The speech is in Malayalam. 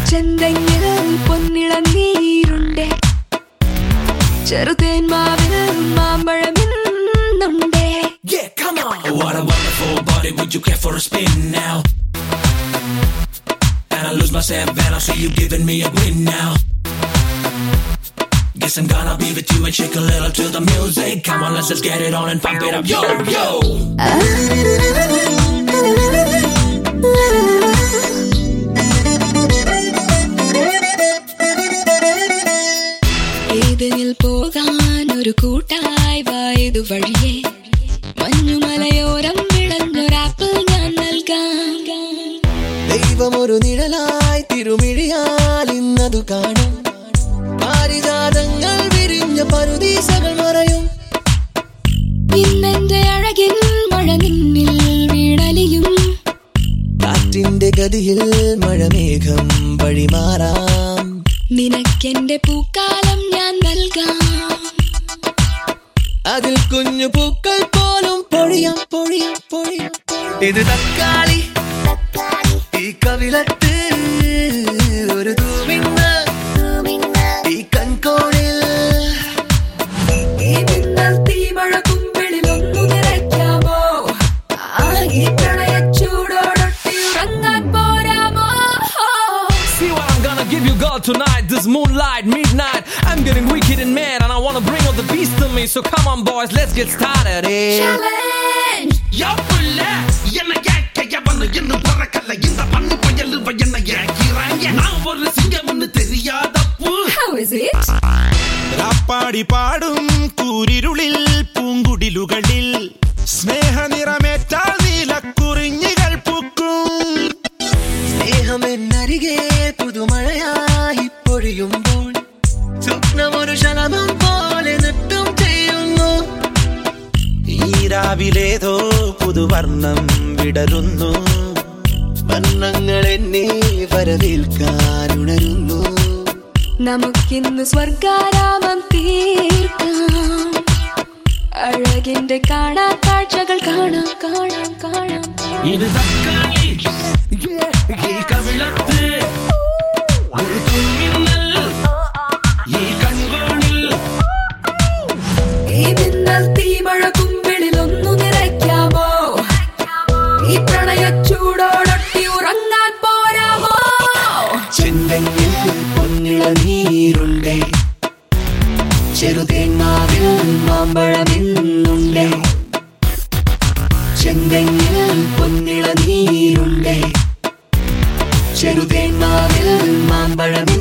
ചെന്തെങ്ങിൽ പൊന്നിളനീരുണ്ടേ ചെറുതേന്മാവിൽ മാമ്പഴമിന്നുണ്ടേ Yeah, come on. What a wonderful body. Would you care for a spin now? And I lose myself and I see you giving me a grin now. Guess I'm gonna be with you and shake a little to the music. Come on, let's just get it on and pump it up. Yo, yo. ഏതെങ്ങിൽ പോകാൻ ഒരു കൂട്ടായി വായതു വഴിയേ മഞ്ഞുമലയോരം വിളഞ്ഞൊരാപ്പിൾ ഞാൻ നൽകാം ദൈവമൊരു നിഴലായി തിരുമിഴിയാൽ ഇന്നതു കാണും പാരിജാതങ്ങൾ വിരിഞ്ഞ പരുദീസകൾ മറയും ഇന്നെന്റെ അഴകിൻ മഴ നിന്നിൽ വീണലിയും കാറ്റിന്റെ ഗതിയിൽ മഴമേഘം വഴിമാറാം നിനക്കെന്റെ പൂക്കാലം ഞാൻ നൽകാം അതിൽ കുഞ്ഞു പൂക്കൾ പോലും പൊഴിയാം പൊഴിയാം പൊഴിയാം ഇത് തക്കാളി ഈ കവിളത്ത് ഒരു തൂമിന്ന ഈ കൺകോണിൽ ഈ മിന്നൽ തീമഴ കുമ്പിളിലൊന്നു നിറയ്ക്കാമോ ആ ഈ പ്രണയച്ചൂടോടൊട്ടി ഉറങ്ങാൻ പോരാമോ See what I'm gonna give you, girl, tonight. This moonlight, midnight. I'm getting wicked and mad, and I wanna bring all the beast to me. So come on, boys, let's get started. eh? Challenge! யாப்புல என்ன கேட்க எவனு இன்னும் பிறக்கல இந்த பண்ணு புயல் என்ன ஏக்கிறாங்க நான் ஒரு சிங்கம்னு தெரியாதப்பு How is it? രാപ്പാടി പാടും കൂരിരുളിൽ പൂങ്കുടിലുകളിൽ സ്നേഹനിറമേറ്റാൽ നീലക്കുറിഞ്ഞികൾ പൂക്കും സ്നേഹമെന്നരികെ പുതുമഴയായി പൊഴിയുമ്പോൾ സ്വപ്നമൊരു ശലഭം പോലെ നൃത്തം ചെയ്യുന്നു ഈ രാവിലേതോ പുതുവർണ്ണം വിടരുന്നു വർണ്ണങ്ങൾ എന്നെ വരവേൽക്കാൻ ഉണരുന്നു നമുക്കിന്ന് സ്വർഗാരാമം തീർക്കാം അഴകിന്റെ കാണാ കാഴ്ചകൾ കാണാം കാണാം കാണാം ഇത് തക്കാളി ഈ കവിളത്ത് ഒരു തുമ്മിന്നൽ ഈ കൺകോണിൽ ഈ മിന്നൽ തീമഴ കുമ്പിളിലൊന്നു നിറയ്ക്കാമോ ഈ പ്രണയച്ചൂടോടൊട്ടി ഉറങ്ങാൻ പോരാമോ ചെന്തെങ്ങിൽ പൊന്നിള നീരുണ്ടേ ചെറുതേങ്ങാവിൽ മാമ്പഴമിന്നുണ്ടേ ചെന്തെങ്ങിൽ പൊന്നിള നീരുണ്ടേ ചെറുതേങ്ങാവിൽ മാമ്പഴമിന്നുണ്ടേ